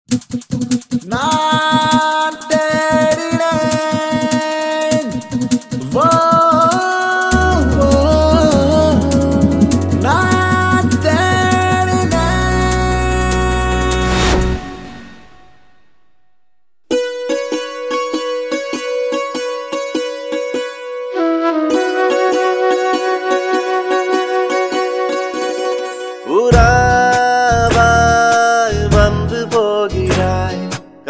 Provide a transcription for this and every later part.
நான் தேடினேன் வா, வா. நான் தேடினேன் உறாவாய் வந்து போகிறாய்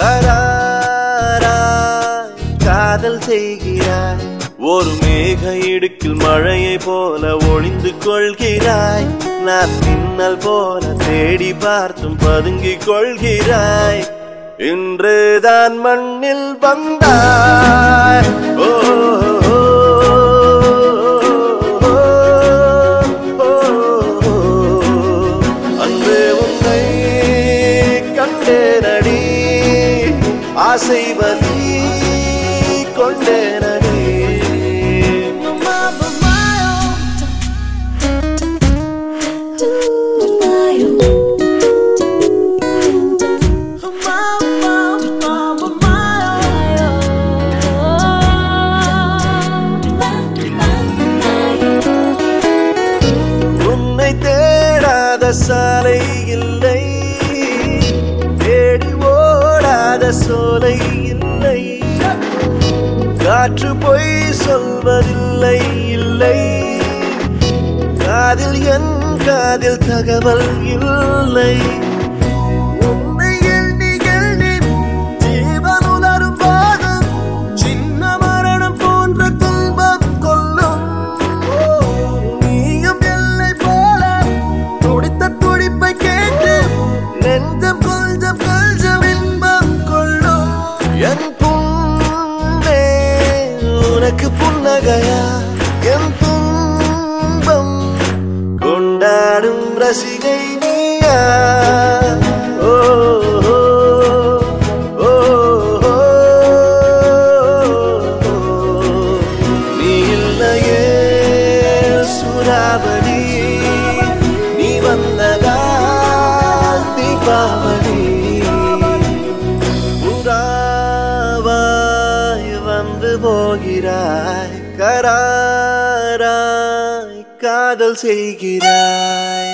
கராராய் காதல் செய்கிறாய் ஒரு மேக இடுக்கில் மழையை போல ஒளிந்து கொள்கிறாய் நான் பின்னல் போல தேடி பார்த்தும் பதுங்கிக் கொள்கிறாய் இன்றுதான் மண்ணில் வந்தாய் ஓ, ஓ, ஓ, ஓ, ஓ. அன்பே உன்னை கண்டேனடி ஆசை வலி கொண்டேனடி உன்னை தேடாத சாலை இல்லை தேடி ஓடாத சோலை இல்லை காற்று பொய் சொல்வதில்லை இல்லை காதில் என் காதில் தகவல் இல்லை உன்னை எண்ணி எண்ணி ஜீவன் உலரும் போதும் சின்ன மரணம் போன்ற துன்பம் கொல்லும் நீயும் எல்லை போல துடித்த துடிப்பை கேட்டு நெஞ்சம் கொஞ்சம் கொஞ்சம் இன்பம் கொள்ளும் என் புண்ணே உனக்கு புன்னகையா என் துன்பம் கொண்டாடும் ரசிகை நீயா ஓ ஓ, ஓ, ஓ, நீ இல்லையே சூறாவளி நீ வந்ததால் தீபாவளி புறாவாய் வந்து போகிறாய் கராராய் காதல் செய்கிறாய்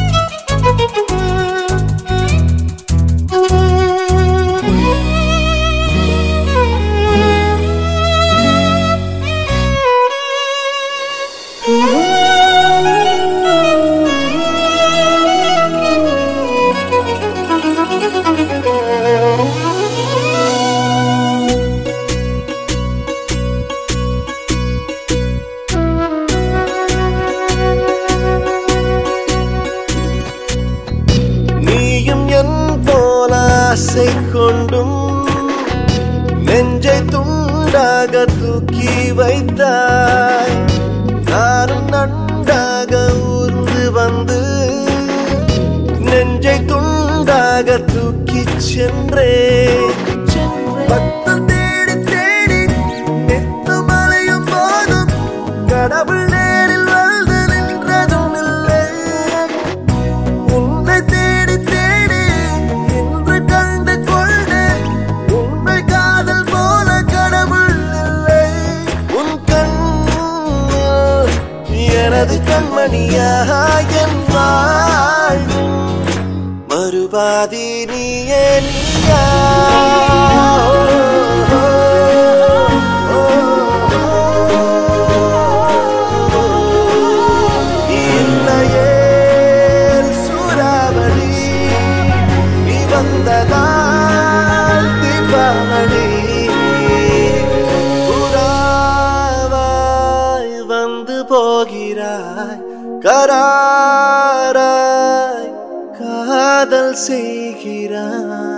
நீயும் என் போல ஆசை கொண்டும் நெஞ்சை துண்டாக தூக்கி வைத்தாய் நானும் நன்றாக ஊர்ந்து வந்து நெஞ்சை துண்டாக தூக்கி சென்றேன் பத்தம் தேடி தேடி நித்தம் அலையும் போதும் கடவுள் நேரில் வந்து நின்றதும் இல்லை உன்னை தேடி தேடி இன்று கண்டு கொண்டு உண்மை காதல் போல கடவுள் இல்லை உன் கண்ணில் எனது கண்மணியாக என் வாழ்வும் மறுபாதி நீயே நீயா இல்லையே சூறாவளி நீ வந்ததால் தீபாவளி புறாவாய் வந்து போகிறாய் கராராய் காதல் செய்கிறாய்